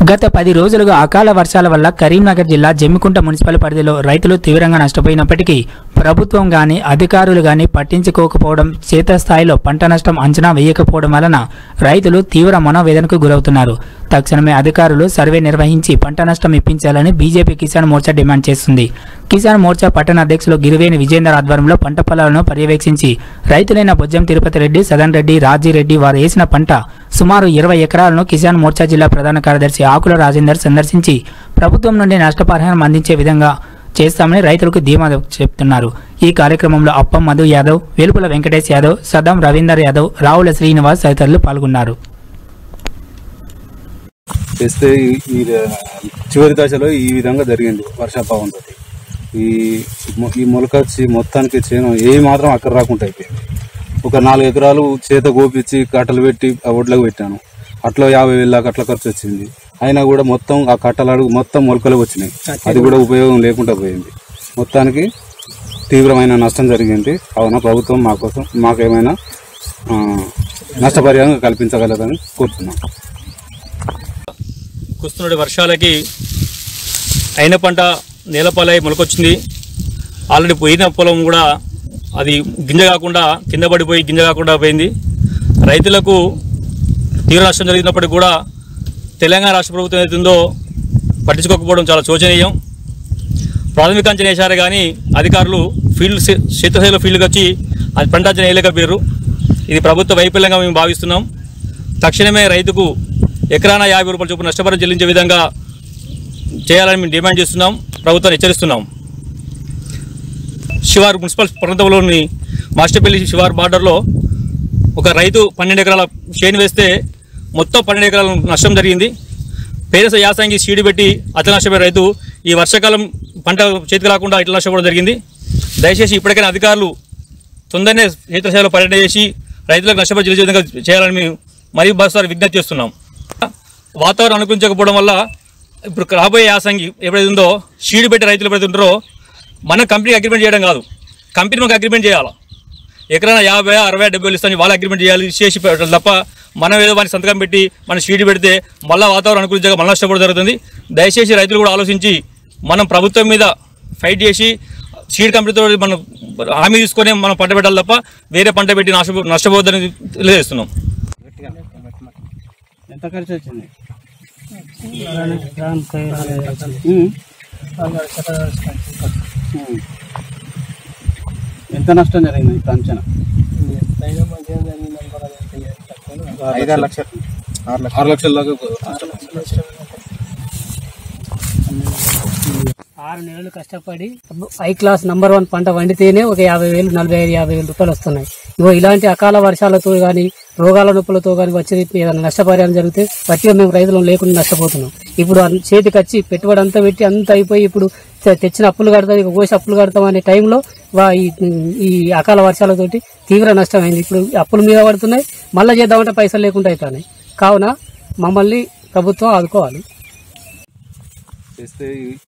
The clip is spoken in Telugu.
గత పది రోజులుగా అకాల వర్షాల వల్ల కరీంనగర్ జిల్లా జమ్మికుంట మున్సిపల్ పరిధిలో రైతులు తీవ్రంగా నష్టపోయినప్పటికీ ప్రభుత్వం గాని అధికారులు గాని పట్టించుకోకపోవడం క్షేత్రస్థాయిలో పంట నష్టం అంచనా వేయకపోవడం వలన రైతులు తీవ్ర మనోవేదనకు గురవుతున్నారు తక్షణమే అధికారులు సర్వే నిర్వహించి పంట నష్టం ఇప్పించాలని బీజేపీ కిసాన్ మోర్చా డిమాండ్ చేస్తుంది కిసాన్ మోర్చా పట్టణ అధ్యక్షులు గిరివేని విజేందర్ ఆధ్వర్యంలో పంట పొలాలను పర్యవేక్షించి రైతులైన బొజ్జం తిరుపతి రెడ్డి సదన్ రెడ్డి రాజిరెడ్డి వారు వేసిన పంట సుమారు ఇరవై ఎకరాలను కిసాన్ మోర్చా జిల్లా ప్రధాన కార్యదర్శి ఆకుల రాజేందర్ సందర్శించి ప్రభుత్వం నుండి నష్టపరిహారం అందించే విధంగా చేస్తామని రైతులకు ధీమా చెప్తున్నారు ఈ కార్యక్రమంలో అప్పం మధు యాదవ్ వెలుపుల వెంకటేష్ యాదవ్ సదాం రవీందర్ యాదవ్ రావుల శ్రీనివాస్ తదితరులు పాల్గొన్నారు చేస్తే ఈ- ఈ చివరి దశలో ఈ విధంగా జరిగింది వర్షాభావంతో ఈ మొ- ఈ మొలక వచ్చి మొత్తానికి చేను ఏ మాత్రం అక్కడ రాకుండా అయిపోయింది ఒక నాలుగు ఎకరాలు చేత గోపించి కట్టలు పెట్టి ఆ ఒడ్లకు పెట్టాను అట్లా యాభై వేల దాకా అట్లా ఖర్చు వచ్చింది అయినా కూడా మొత్తం ఆ కట్టల అడుగు మొత్తం మొలకలు వచ్చినాయి అది కూడా ఉపయోగం లేకుండా పోయింది మొత్తానికి తీవ్రమైన నష్టం జరిగింది కావున ప్రభుత్వం మా కోసం మాకేమైనా ఆ, నష్టపరిహారం కల్పించగలదని కోరుతున్నాం కుస్తున్నటి వర్షాలకి అయిన పంట నేలపాలై మొలకొచ్చింది ఆల్రెడీ పోయిన పొలం కూడా అది గింజ కాకుండా కింద పడిపోయి గింజ కాకుండా పోయింది రైతులకు తీవ్ర నష్టం జరిగినప్పటికీ కూడా తెలంగాణ రాష్ట్ర ప్రభుత్వం ఏదైతుందో పట్టించుకోకపోవడం చాలా శోచనీయం ప్రాథమిక అంచనా వేశారు కానీ అధికారులు ఫీల్డ్ క్షే- క్షేత్రస్థాయిలో ఫీల్డ్కి వచ్చి అది పంట అంచనా వేయలేకపోయారు ఇది ప్రభుత్వ వైఫల్యంగా మేము భావిస్తున్నాం తక్షణమే రైతుకు ఎకరాన యాభై రూపాయల చొప్పున నష్టపరిహారం చెల్లించే విధంగా చేయాలని మేము డిమాండ్ చేస్తున్నాం ప్రభుత్వాన్ని హెచ్చరిస్తున్నాం శివారు మున్సిపల్ ప్రాంతంలోని మాస్టర్పల్లి శివారు బార్డర్లో ఒక రైతు పన్నెండు ఎకరాల చేను వేస్తే మొత్తం పన్నెండు ఎకరాల నష్టం జరిగింది పేదస యాసంగి సీడు పెట్టి అతను నష్టపోయే రైతు ఈ వర్షాకాలం పంట చేతికి రాకుండా ఇట్లా నష్టపోవడం జరిగింది దయచేసి ఇప్పటికైనా అధికారులు తొందరనే క్షేత్రస్థాయిలో పర్యటన చేసి రైతులకు నష్టపరి చెల్లించే విధంగా చేయాలని మేము మరీ బస్సారి విజ్ఞప్తి చేస్తున్నాం వాతావరణం అనుకూలించకపోవడం వల్ల ఇప్పుడు రాబోయే యాసంగి ఎప్పుడైతే ఉందో షీడ్ పెట్టి రైతులు ఎప్పుడైతే ఉంటారో మనం కంపెనీకి అగ్రిమెంట్ చేయడం కాదు కంపెనీ మనకు అగ్రిమెంట్ చేయాలి ఎకరైనా యాభై అరవై డెబ్బై వేలు ఇస్తాను వాళ్ళు అగ్రిమెంట్ చేయాలి చేసి పెట్టాలి తప్ప మనం ఏదో వాడిని సంతకం పెట్టి మన షీడ్ పెడితే మళ్ళీ వాతావరణం అనుకూలించగా మళ్ళీ నష్టపోవడం జరుగుతుంది దయచేసి రైతులు కూడా ఆలోచించి మనం ప్రభుత్వం మీద ఫైట్ చేసి సీడ్ కంపెనీతో మనం హామీ తీసుకొని మనం పంట పెట్టాలి తప్ప వేరే పంట పెట్టి నష్టపో నష్టపోవద్దని తెలియజేస్తున్నాం ఎంత ఖర్చు వచ్చింది ఎంత నష్టం జరిగింది ఇంత అంచనా ఐదారు లక్షలు ఆరు లక్షల దాకా ఆరు నెలలు కష్టపడి హై క్లాస్ నంబర్ వన్ పంట వండితేనే ఒక యాభై వేలు నలభై ఐదు యాభై వేలు రూపాయలు వస్తున్నాయి ఇగో ఇలాంటి అకాల వర్షాలతో గాని రోగాల నొప్పులతో గాని వచ్చి ఏదైనా నష్టపరిహారం జరిగితే వట్టిగా మేము రైతులు లేకుండా నష్టపోతున్నాం ఇప్పుడు అన్- చేతికి వచ్చి పెట్టుబడి అంతా పెట్టి అంత అయిపోయి ఇప్పుడు తె- తెచ్చిన అప్పులు కడతాం ఇక కోసి అప్పులు కడతాం అనే టైంలో వా ఈ ఈ అకాల వర్షాలతోటి తీవ్ర నష్టం అయింది ఇప్పుడు అప్పుల మీద పడుతున్నాయి మళ్ళీ చేద్దామంటే పైసలు లేకుండా అవుతున్నాయి కావున మమ్మల్ని ప్రభుత్వం ఆదుకోవాలి చేస్తే ఈ-